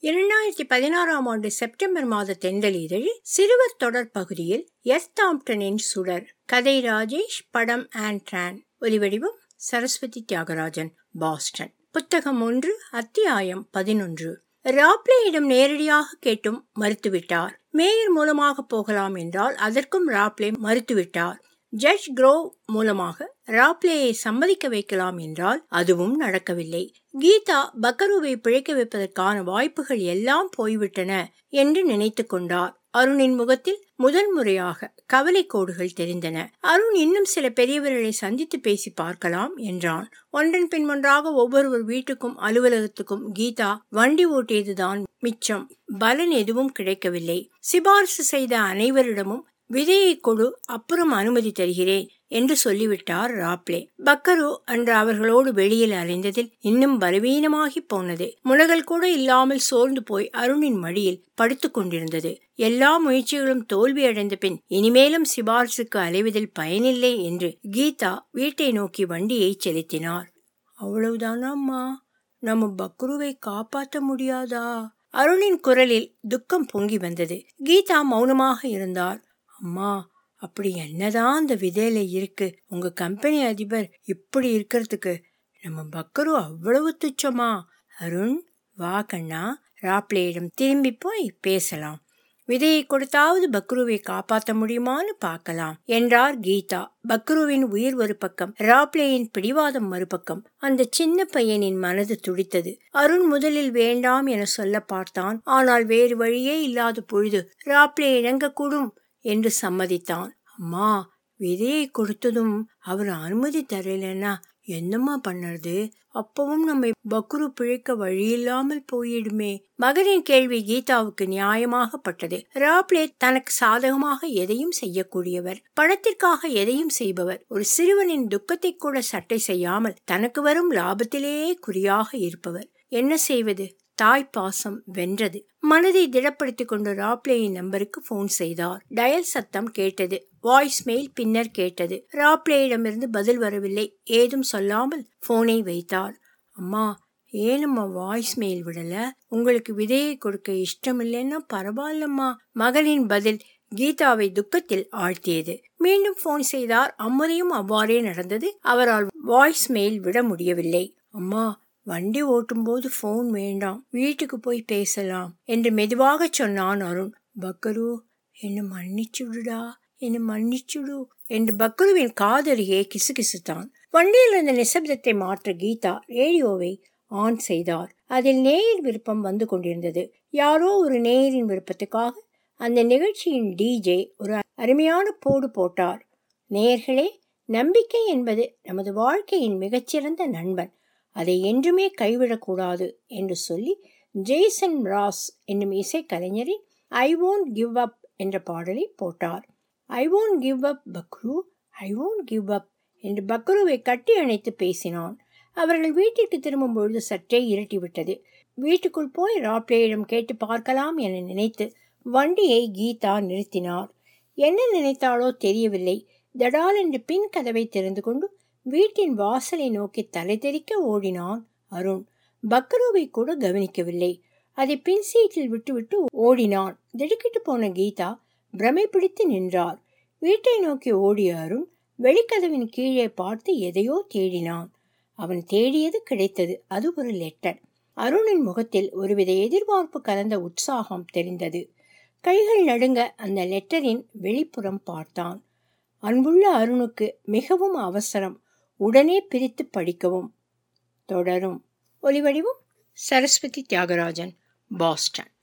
இரண்டாயிரத்தி பதினாறாம் ஆண்டு செப்டம்பர் மாத தென்றல் இதழில் சிறுவர் தொடர் பகுதியில் எஸ் தாம்டனின் சுடர் கதை ராஜேஷ் படம் ஆண்ட்ரான் ஒலிவடிவம் சரஸ்வதி தியாகராஜன் பாஸ்டன் புத்தகம் ஒன்று அத்தியாயம் பதினொன்று ராப்லேயிடம் நேரடியாக கேட்டும் மறுத்துவிட்டார் மேயர் மூலமாக போகலாம் என்றால் அதற்கும் ராப்லே மறுத்துவிட்டார் ஜட்ஜ் குரோவ் மூலமாக ராப்லேயை சம்மதிக்க வைக்கலாம் என்றால் அதுவும் நடக்கவில்லை கீதா பக்கருவை பிழைக்க வைப்பதற்கான வாய்ப்புகள் எல்லாம் போய்விட்டன என்று நினைத்து கொண்டார் அருணின் முகத்தில் முதல் முறையாக கவலை கோடுகள் தெரிந்தன அருண் இன்னும் சில பெரியவர்களை சந்தித்து பேசி பார்க்கலாம் என்றான் ஒன்றன் பின் ஒன்றாக ஒவ்வொருவர் வீட்டுக்கும் அலுவலகத்துக்கும் கீதா வண்டி ஓட்டியதுதான் மிச்சம் பலன் எதுவும் கிடைக்கவில்லை சிபாரிசு செய்த அனைவரிடமும் விதையை கொடு அப்புறம் அனுமதி தருகிறேன் என்று சொல்லிவிட்டார் ராப்லே பக்கரு அன்று அவர்களோடு வெளியில் அலைந்ததில் இன்னும் பலவீனமாகி போனது முனகல் கூட இல்லாமல் சோர்ந்து போய் அருணின் மடியில் படுத்து கொண்டிருந்தது எல்லா முயற்சிகளும் தோல்வியடைந்த பின் இனிமேலும் சிபார்சுக்கு அலைவதில் பயனில்லை என்று கீதா வீட்டை நோக்கி வண்டியை செலுத்தினார் அவ்வளவுதானாம்மா நம்ம பக்ருவை காப்பாற்ற முடியாதா அருணின் குரலில் துக்கம் பொங்கி வந்தது கீதா மௌனமாக இருந்தார் அம்மா அப்படி என்னதான் அந்த விதையில இருக்கு உங்க கம்பெனி அதிபர் இப்படி இருக்கிறதுக்கு நம்ம பக்கரு அவ்வளவு துச்சமா அருண் வா கண்ணா ராப்லேயிடம் திரும்பி போய் பேசலாம் விதையை கொடுத்தாவது பக்ருவை காப்பாற்ற முடியுமான்னு பார்க்கலாம் என்றார் கீதா பக்ருவின் உயிர் ஒரு பக்கம் ராப்லேயின் பிடிவாதம் மறுபக்கம் அந்த சின்ன பையனின் மனது துடித்தது அருண் முதலில் வேண்டாம் என சொல்ல பார்த்தான் ஆனால் வேறு வழியே இல்லாத பொழுது ராப்லே இணங்கக்கூடும் என்று சம்மதித்தான் அம்மா விதையை கொடுத்ததும் அவர் அனுமதி தரலன்னா என்னம்மா பண்ணுறது அப்பவும் நம்ம பக்ரு பிழைக்க வழியில்லாமல் போயிடுமே மகனின் கேள்வி கீதாவுக்கு நியாயமாகப்பட்டது ராப்லே தனக்கு சாதகமாக எதையும் செய்யக்கூடியவர் பணத்திற்காக எதையும் செய்பவர் ஒரு சிறுவனின் துக்கத்தை கூட சட்டை செய்யாமல் தனக்கு வரும் லாபத்திலேயே குறியாக இருப்பவர் என்ன செய்வது தாய் பாசம் வென்றது மனதை திடப்படுத்திக் கொண்டு ராப்லேயின் நம்பருக்கு போன் செய்தார் டயல் சத்தம் கேட்டது வாய்ஸ் மெயில் பின்னர் கேட்டது ராப்லேயிடமிருந்து பதில் வரவில்லை ஏதும் சொல்லாமல் போனை வைத்தார் அம்மா ஏனம்மா வாய்ஸ் மெயில் விடல உங்களுக்கு விதையை கொடுக்க இஷ்டமில்லைன்னா பரவாயில்லம்மா மகனின் பதில் கீதாவை துக்கத்தில் ஆழ்த்தியது மீண்டும் போன் செய்தார் அம்முறையும் அவ்வாறே நடந்தது அவரால் வாய்ஸ் மெயில் விட முடியவில்லை அம்மா வண்டி ஓட்டும்போது ஃபோன் வேண்டாம் வீட்டுக்கு போய் பேசலாம் என்று மெதுவாக சொன்னான் அருண் பக்கரு என்னை மன்னிச்சுடுடா என்னை மன்னிச்சுடு என்று பக்ருவின் காதலியே கிசுகிசுத்தான் வண்டியில் இருந்த நிசப்தத்தை மாற்ற கீதா ரேடியோவை ஆன் செய்தார் அதில் நேயர் விருப்பம் வந்து கொண்டிருந்தது யாரோ ஒரு நேயரின் விருப்பத்துக்காக அந்த நிகழ்ச்சியின் டிஜே ஒரு அருமையான போடு போட்டார் நேயர்களே நம்பிக்கை என்பது நமது வாழ்க்கையின் மிகச்சிறந்த நண்பன் அதை என்றுமே கைவிடக்கூடாது என்று சொல்லி ஜேசன் ராஸ் என்னும் இசைக்கலைஞரின் ஐ ஓன்ட் கிவ் அப் என்ற பாடலை போட்டார் I won't give up Pakru I won't give up என்று பக்ருவை கட்டி அணைத்து பேசினான் அவர்கள் வீட்டிற்கு திரும்பும் பொழுது சற்றே இருட்டிவிட்டது வீட்டுக்குள் போய் ராப்லேயிடம் கேட்டு பார்க்கலாம் என நினைத்து வண்டியை கீதா நிறுத்தினார் என்ன நினைத்தாளோ தெரியவில்லை தடால் என்று பின் கதவை திறந்து கொண்டு வீட்டின் வாசலை நோக்கி தலை தெறிக்க ஓடினான் அருண் பக்ருவை கூட கவனிக்கவில்லை அதை பின் சீட்டில் விட்டுவிட்டு ஓடினான் திடுக்கிட்டு போன கீதா பிரமை பிடித்து நின்றார் வீட்டை நோக்கி ஓடிய அருண் வெளிக்கதவின் கீழே பார்த்து எதையோ தேடினான் அவன் தேடியது கிடைத்தது அது ஒரு லெட்டர் அருணின் முகத்தில் ஒருவித எதிர்பார்ப்பு கலந்த உற்சாகம் தெரிந்தது கைகள் நடுங்க அந்த லெட்டரின் வெளிப்புறம் பார்த்தான் அன்புள்ள அருணுக்கு மிகவும் அவசரம் உடனே பிரித்து படிக்கவும் தொடரும் ஒலிவடிவும் சரஸ்வதி தியாகராஜன் பாஸ்டன்